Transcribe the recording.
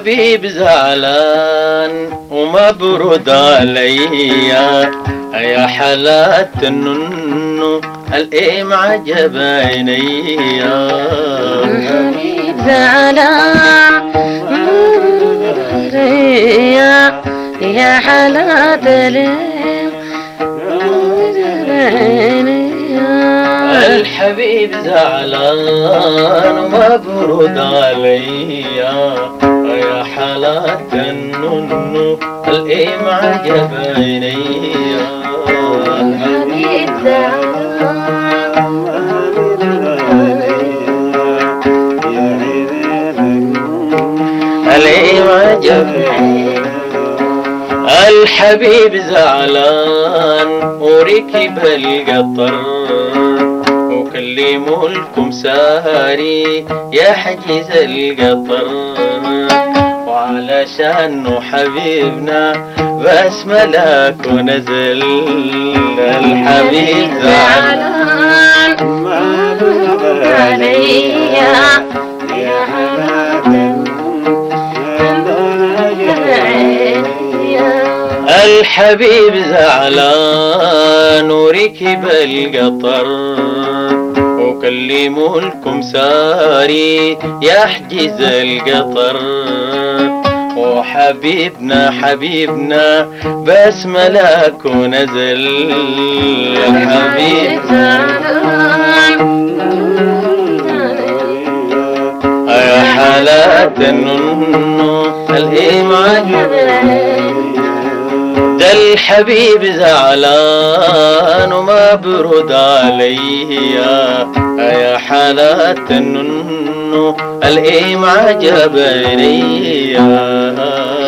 الحبيب زعلان وما برد عليا يا حالات الننو الإيم عجب عينيا الحبيب زعلان يا يا حالات الإيم الحبيب زعلان وما برد عليا يا حالات الننو الإيم عجب عينيا الحبيب الإيم عجب الحبيب زعلان وركب القطر وكلموا لكم ساري يا حجز القطر وعلشان حبيبنا بس ملاك ونزل الحبيب زعلان عليا يا الحبيب زعلان وركب القطر وكلموا لكم ساري يحجز القطر وحبيبنا حبيبنا بس ملاك ونزل الحبيب يا حالات الننو الإيمان ده الحبيب زعلان وما برد عليا يا حالات الننو الإيم عجب عينيا